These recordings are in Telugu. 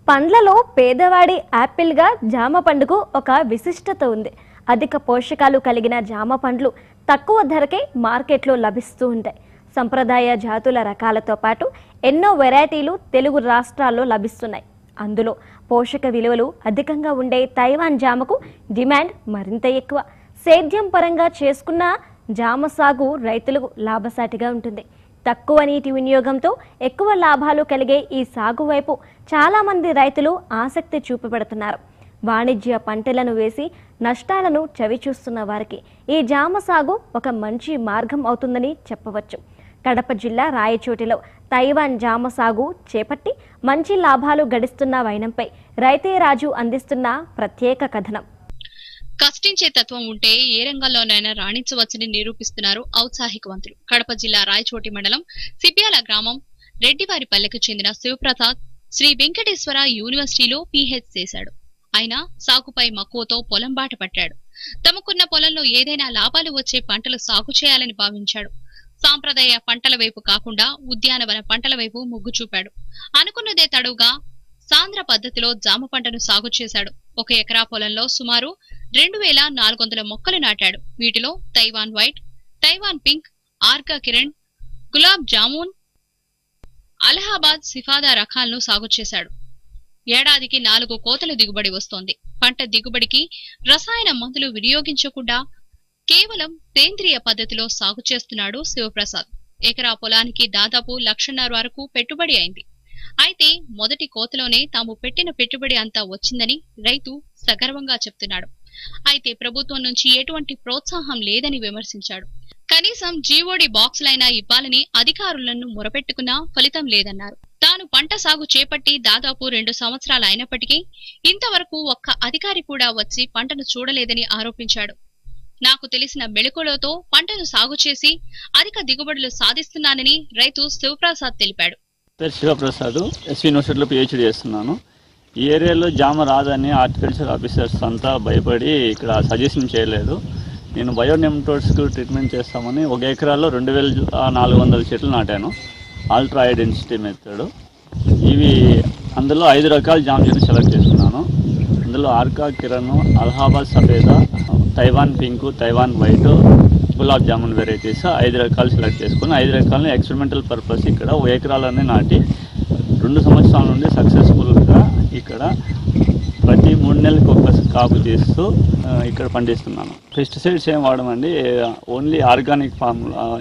పండ్లలో పేదవాడి యాపిల్గా జామ పండుకు ఒక విశిష్టత ఉంది అధిక పోషకాలు కలిగిన జామ పండ్లు తక్కువ ధరకే మార్కెట్లో లభిస్తూ ఉంటాయి సంప్రదాయ జాతుల రకాలతో పాటు ఎన్నో వెరైటీలు తెలుగు రాష్ట్రాల్లో లభిస్తున్నాయి అందులో పోషక విలువలు అధికంగా ఉండే తైవాన్ జామకు డిమాండ్ మరింత ఎక్కువ సేద్యం పరంగా చేసుకున్న జామ సాగు రైతులకు లాభసాటిగా ఉంటుంది తక్కువ నీటి వినియోగంతో ఎక్కువ లాభాలు కలిగే ఈ సాగు వైపు చాలామంది రైతులు ఆసక్తి చూపబడుతున్నారు వాణిజ్య పంటలను వేసి నష్టాలను చవిచూస్తున్న వారికి ఈ జామ సాగు ఒక మంచి మార్గం అవుతుందని చెప్పవచ్చు కడప జిల్లా రాయచోటిలో తైవాన్ జామ సాగు చేపట్టి మంచి లాభాలు గడిస్తున్న వైనంపై రైతే రాజు అందిస్తున్న ప్రత్యేక కథనం కష్టించే తత్వం ఉంటే ఏ రంగంలోనైనా రాణించవచ్చని నిరూపిస్తున్నారు ఔత్సాహికవంతులు కడప జిల్లా రాయచోటి మండలం సిపియాల గ్రామం రెడ్డివారిపల్లెకు చెందిన శివప్రసాద్ శ్రీ వెంకటేశ్వర యూనివర్సిటీలో పీహెచ్ చేశాడు ఆయన సాగుపై మక్కువతో పొలం బాట పట్టాడు తమకున్న పొలంలో ఏదైనా లాభాలు వచ్చే పంటలు సాగు చేయాలని భావించాడు సాంప్రదాయ పంటల వైపు కాకుండా ఉద్యానవన పంటల వైపు మొగ్గు చూపాడు అనుకున్నదే తడువుగా సాంద్ర పద్ధతిలో జామ పంటను సాగు చేశాడు ఒక ఎకరా పొలంలో సుమారు రెండు వేల నాలుగు వందల మొక్కలు నాటాడు వీటిలో Taiwan white Taiwan pink Arka Kiran gulab jamun Allahabad Safeda రకాలను సాగు చేశాడు ఏడాదికి నాలుగు కోతల దిగుబడి వస్తోంది పంట దిగుబడికి రసాయన మందులు వినియోగించకుండా కేవలం సేంద్రియ పద్ధతిలో సాగు చేస్తున్నాడు శివప్రసాద్ ఎకరా పొలానికి దాదాపు లక్షన్నర వరకు పెట్టుబడి అయింది అయితే మొదటి కోతలోనే తాము పెట్టిన పెట్టుబడి అంతా వచ్చిందని రైతు సగర్వంగా చెప్తున్నాడు అయితే ప్రభుత్వం నుంచి ఎటువంటి ప్రోత్సాహం లేదని విమర్శించాడు కనీసం జీవోడి బాక్సులైనా ఇవ్వాలని అధికారులను మొరపెట్టుకున్నా ఫలితం లేదన్నారు తాను పంట సాగు చేపట్టి దాదాపు రెండు సంవత్సరాలు అయినప్పటికీ ఇంతవరకు ఒక్క అధికారి కూడా వచ్చి పంటను చూడలేదని ఆరోపించాడు నాకు తెలిసిన మెళకువలతో పంటను సాగు చేసి అధిక దిగుబడులు సాధిస్తున్నానని రైతు శివప్రసాద్ తెలిపాడు పేరు శివప్రసాద్ ఎస్వి యూనివర్సిటీలో పిహెచ్డి చేస్తున్నాను ఈ ఏరియాలో జామ రాదని హార్టికల్చర్ ఆఫీసర్స్ అంతా భయపడి ఇక్కడ సజెషన్ చేయలేదు నేను బయోనెమటోడ్స్కి ట్రీట్మెంట్ చేస్తామని ఒక ఎకరాలో రెండు వేల నాలుగు వందల చెట్లు నాటాను అల్ట్రా హై డెన్సిటీ మెథడ్ ఇవి అందులో ఐదు రకాల జామ చెట్లు సెలెక్ట్ చేసుకున్నాను అందులో Arka Kiran Allahabad Safeda Taiwan pink Taiwan white gulab jamun varieties ఐదు రకాలు సెలెక్ట్ చేసుకుని ఐదు రకాలను ఎక్స్పెరిమెంటల్ పర్పస్ ఇక్కడ ఓ ఎకరాలనే నాటి రెండు సంవత్సరాల నుండి సక్సెస్ఫుల్గా ఇక్కడ ప్రతి మూడు నెలలకు ఒక కాపు తీస్తూ ఆ, ఇక్కడ పండిస్తున్నాను పెస్టిసైడ్స్ ఏం వాడమండి ఓన్లీ ఆర్గానిక్ ఫామ్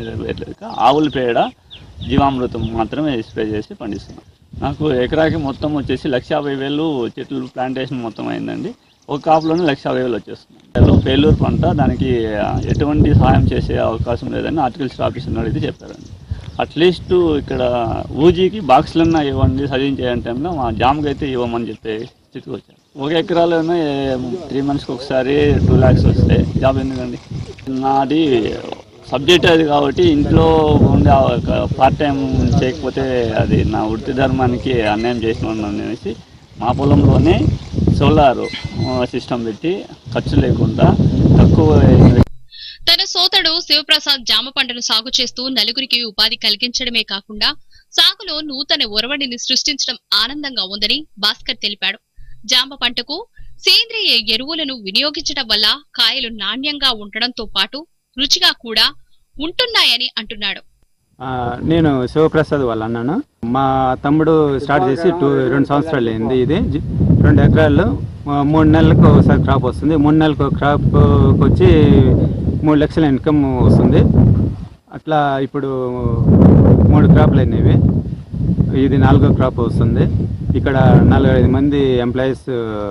ఆవుల పేడ జీవామృతం మాత్రమే స్ప్రే చేసి పండిస్తున్నాను నాకు ఎకరాకి మొత్తం వచ్చేసి లక్ష యాభై వేలు చెట్లు ప్లాంటేషన్ మొత్తం అయిందండి ఒక కాపులోనే లక్ష యాభై వేలు వచ్చేస్తుంది పేలూరు పంట దానికి ఆ, ఎటువంటి సహాయం చేసే అవకాశం లేదని హార్టికల్చర్ ఆఫీసర్ అడిగితే చెప్పారండి అట్లీస్ట్ ఇక్కడ ఊజీకి బాక్స్లన్నా ఇవ్వండి సజెస్ట్ చేయని టైంలో మా జామ్కి అయితే ఇవ్వమని చెప్పే స్థితికి వచ్చారు ఒక ఎకరాలోనే త్రీ మంత్స్కి ఒకసారి టూ ల్యాక్స్ వస్తాయి జాబ్ ఎందుకండి నాది సబ్జెక్ట్ అది కాబట్టి ఇంట్లో ఉండే పార్ట్ టైం చేయకపోతే అది నా వృత్తి ధర్మానికి అన్యాయం చేసిన అనేసి మా పొలంలోనే సోలార్ సిస్టమ్ పెట్టి ఖర్చు లేకుండా తక్కువ తన సోదరుడు శివప్రసాద్ జామ పంటను సాగు చేస్తూ నలుగురికి ఉపాధి కలిగించడమే కాకుండా సాగులో నూతన ఒరవడిని సృష్టించడం ఆనందంగా ఉందని భాస్కర్ తెలిపాడు జామ పంటకు సేంద్రియ ఎరువులను వినియోగించడం వల్ల కాయలు నాణ్యంగా ఉండడంతో పాటు రుచిగా కూడా ఉంటున్నాయని అంటున్నాడు ఆ, నేను శివప్రసాద్ వాళ్ళ అన్నాను మా తమ్ముడు స్టార్ట్ చేసి టూ రెండు సంవత్సరాలు అయింది ఇది జి- రెండు ఎకరాల్లో ఆ, మూడు నెలలకు ఒకసారి క్రాప్ వస్తుంది మూడు నెలలకు క్రాప్ వచ్చి మూడు లక్షల ఇన్కమ్ వస్తుంది అట్లా ఇప్పుడు మూడు క్రాప్లు అయినవి ఇది నాలుగో క్రాప్ వస్తుంది ఇక్కడ నలభై మంది ఎంప్లాయీస్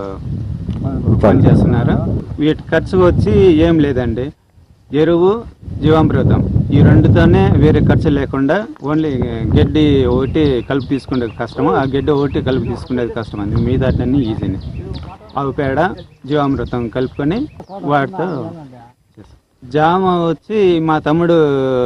పని చేస్తున్నారు వీటి ఖర్చు వచ్చి ఏం లేదండి ఎరువు జీవామృతం ఈ రెండుతోనే వేరే ఖర్చు లేకుండా ఓన్లీ గడ్డి ఒకటి కలిపి తీసుకునేది కష్టము ఆ గడ్డి ఒకటి కలిపి తీసుకునేది కష్టం అండి మిగతాటన్నీ ఈజీనే ఆవు పేడ జీవామృతం కలుపుకొని వాటితో చేస్తాం. జామ వచ్చి మా తమ్ముడు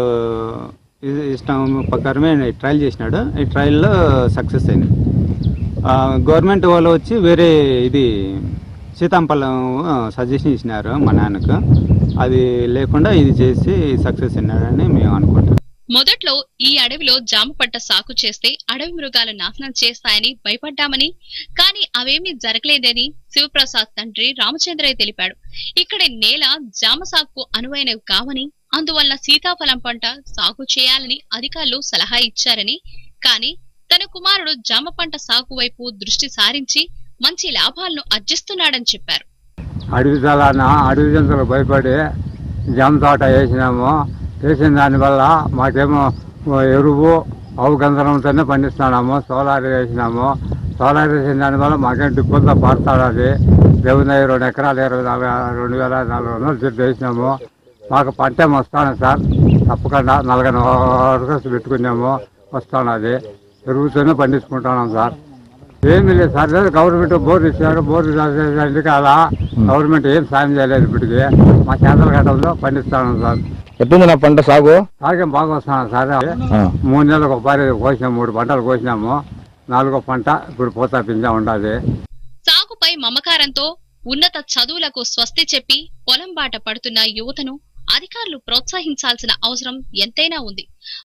ఇ- ఇష్టం ప్రకారమే ట్రయల్ చేసినాడు ఈ ట్రయల్లో సక్సెస్ అయింది ఆ, గవర్నమెంట్ వాళ్ళు వచ్చి వేరే ఇది సీతాంపలం సజెషన్ ఇచ్చినారు మా నాన్నకు అది లేకుండా ఇది చేసి సక్సెస్ అయినాడని మేము అనుకుంటాం మొదట్లో ఈ అడవిలో జామ పంట సాగు చేస్తే అడవి మృగాలు నాశనం చేస్తాయని భయపడ్డామని కానీ అవేమీ జరగలేదని శివప్రసాద్ తండ్రి రామచంద్రయ్య తెలిపాడు ఇక్కడ నేల జామ సాగుకు అనువైనవి కావని అందువల్ల సీతాఫలం పంట సాగు చేయాలని అధికారులు సలహా ఇచ్చారని కానీ తన కుమారుడు జామ పంట సాగు వైపు దృష్టి సారించి మంచి లాభాలను ఆర్జిస్తున్నాడని చెప్పారు అడవి జలాన అడవి జంతువులకు భయపడి జామ తోట వేసినాము వేసిన దానివల్ల మాకేమో ఎరువు ఆవు గంధరంతోనే పండిస్తున్నాము సోలార్ వేసినాము సోలార్ వేసిన దానివల్ల మాకేం డిప్పులతో పారుతాడు అది దేవుని దగ్గర రెండు ఎకరాలు ఇరవై నాలుగు రెండు వేల నాలుగు వందలు చెట్టు వేసినాము మాకు పంట ఏమో వస్తాను సార్ తప్పకుండా నలభై వరకు పెట్టుకున్నాము వస్తున్నది ఎరువుతోనే పండించుకుంటున్నాం సార్ ఏమీ లేదు సార్ లేదు గవర్నమెంట్ బోర్ ఇచ్చారు బోర్ ఇచ్చేసరికి అలా గవర్నమెంట్ ఏం సాయం చేయలేదు ఇప్పటికి మా కేంద్ర ఘట్టంలో పండిస్తాను సార్ ఎట్లుంది నా పంట సాగు సాగం బాగా వస్తున్నాను సార్ ఆ. మూడు నెలలకు ఒకసారి కోసినాము మూడు పంటలు కోసినాము నాలుగో పంట ఇప్పుడు పోతా పింజా ఉండాలి సాగుపై మమకారంతో ఉన్నత చదువులకు స్వస్తి చెప్పి పొలం బాట పడుతున్న యువతను అధికారులు ప్రోత్సహించాల్సిన అవసరం ఎంతైనా ఉంది